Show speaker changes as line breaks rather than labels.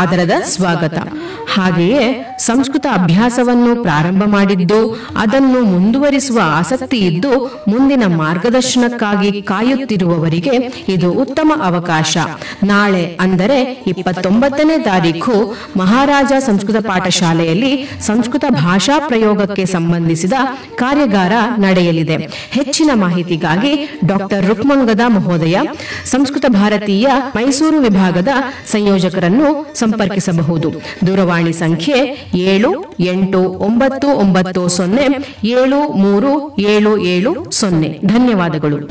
ಆದರದ ಸ್ವಾಗತ ಹಾಗೆಯೇ ಸಂಸ್ಕೃತ ಅಭ್ಯಾಸವನ್ನು ಪ್ರಾರಂಭ ಮಾಡಿದ್ದು ಅದನ್ನು ಮುಂದುವರಿಸುವ ಆಸಕ್ತಿ ಇದ್ದು ಮುಂದಿನ ಮಾರ್ಗದರ್ಶನಕ್ಕಾಗಿ ಕಾಯುತ್ತಿರುವವರಿಗೆ ಇದು ಉತ್ತಮ ಅವಕಾಶ ನಾಳೆ ಅಂದರೆ ಇಪ್ಪತ್ತೊಂಬತ್ತನೇ ತಾರೀಖು ಮಹಾರಾಜ ಸಂಸ್ಕೃತ ಪಾಠಶಾಲೆಯಲ್ಲಿ ಸಂಸ್ಕೃತ ಭಾಷಾ ಪ್ರಯೋಗಕ್ಕೆ ಸಂಬಂಧಿಸಿದ ಕಾರ್ಯಾಗಾರ ನಡೆಯಲಿದೆ ಹೆಚ್ಚಿನ ಮಾಹಿತಿಗಾಗಿ ಡಾಕ್ಟರ್ ರುಕ್ಮಂಗದ ಮಹೋದಯ ಸಂಸ್ಕೃತ ಭಾರತೀಯ ಮೈಸೂರು ವಿಭಾಗದ ಸಂಯೋಜಕರನ್ನು ಸಂಪರ್ಕಿಸಬಹುದು ದೂರವಾಣಿ ಸಂಖ್ಯೆ ಏಳು ಎಂಟು ಒಂಬತ್ತು ಒಂಬತ್ತು ಸೊನ್ನೆ ಏಳು ಮೂರು ಏಳು ಏಳು ಸೊನ್ನೆ ಧನ್ಯವಾದಗಳು